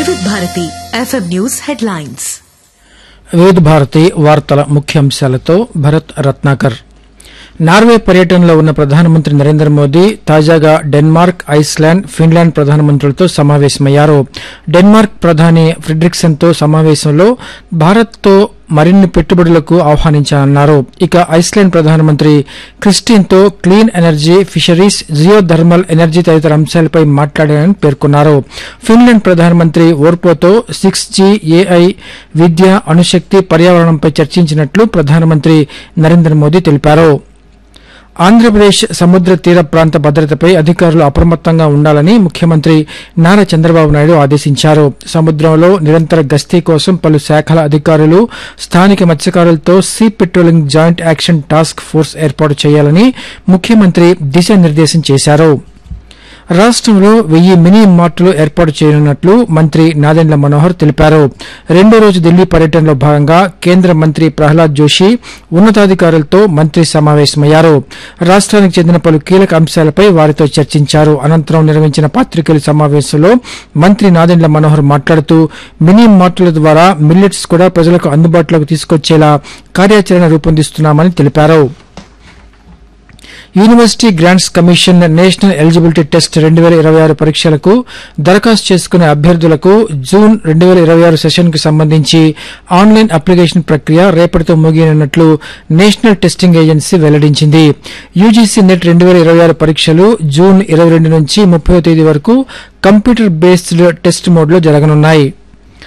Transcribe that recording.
వివిధ Bharati FM news headlines వివిధ భారతి వార్తల ముఖ్యాంశాలతో భరత్ రత్నాకర్ నార్వే పర్యటనలో ఉన్న ప్రధానమంత్రి నరేంద్ర మోదీ తాజాగా డెన్మార్క్ ఐస్లాండ్ ఫిన్లాండ్ ప్రధానమంత్రులతో సమావేశమయ్యారు డెన్మార్క్ ప్రధాని ఫ్రిడ్రిక్సన్తో సమావేశంలో భారత్తో మరిన్ని పెట్టుబడులకు ఆహ్వానించానన్నారు ఇక ఐస్లాండ్ ప్రధానమంత్రి క్రిస్టిన్తో clean energy fisheries geothermal energy తదితర అంశాలపై మాట్లాడారని పేర్కొన్నారు ఫిన్లాండ్ ప్రధానమంత్రి ఓర్పోతో సిక్స్ జీ ఏఐ విద్య అణుశక్తి పర్యావరణంపై చర్చించినట్లు ప్రధానమంత్రి నరేంద్ర మోదీ తెలిపారు ఆంధ్రప్రదేశ్ సముద్ర తీర ప్రాంత భద్రతపై అధికారులు అప్రమత్తంగా ఉండాలని ముఖ్యమంత్రి నారా చంద్రబాబు నాయుడు ఆదేశించారు సముద్రంలో నిరంతర గస్తీ కోసం పలు శాఖల అధికారులు స్థానిక మత్స్యకారులతో sea patrolling joint action task force ఏర్పాటు చేయాలని ముఖ్యమంత్రి దిశానిర్దేశం చేశారు రాష్ట్రంలో వెయ్యి మినీ మార్టులు ఏర్పాటు చేయనున్నట్లు మంత్రి నాదెండ్ల మనోహర్ తెలిపారు రెండో రోజు ఢిల్లీ పర్యటనలో భాగంగా కేంద్ర మంత్రి ప్రహ్లాద్ జోషి ఉన్నతాధికారులతో మంత్రి సమావేశమయ్యారు రాష్ట్రానికి చెందిన పలు కీలక అంశాలపై వారితో చర్చించారు అనంతరం నిర్వహించిన పాత్రికేయుల సమావేశంలో మంత్రి నాదెండ్ల మనోహర్ మాట్లాడుతూ మినీ మార్టుల ద్వారా మిల్లెట్స్ కూడా ప్రజలకు అందుబాటులోకి తీసుకొచ్చేలా కార్యాచరణ రూపొందిస్తున్నామని తెలిపారు University Grants Commission National Eligibility Test రెండు వేల ఇరవై ఆరు పరీక్షలకు దరఖాస్తు చేసుకునే అభ్యర్థులకు జూన్ రెండు వేల ఇరవై ఆరు సెషన్ కు సంబంధించి ఆన్లైన్ అప్లికేషన్ ప్రక్రియ రేపటితో ముగియనున్నట్లు నేషనల్ టెస్టింగ్ ఏజెన్సీ వెల్లడించింది యూజీసీ నెట్ రెండు వేల ఇరవై ఆరు పరీక్షలు జూన్ ఇరవై రెండు నుంచి ముప్పై తేదీ వరకు కంప్యూటర్ బేస్డ్ టెస్ట్ మోడ్ లో జరగనున్నాయి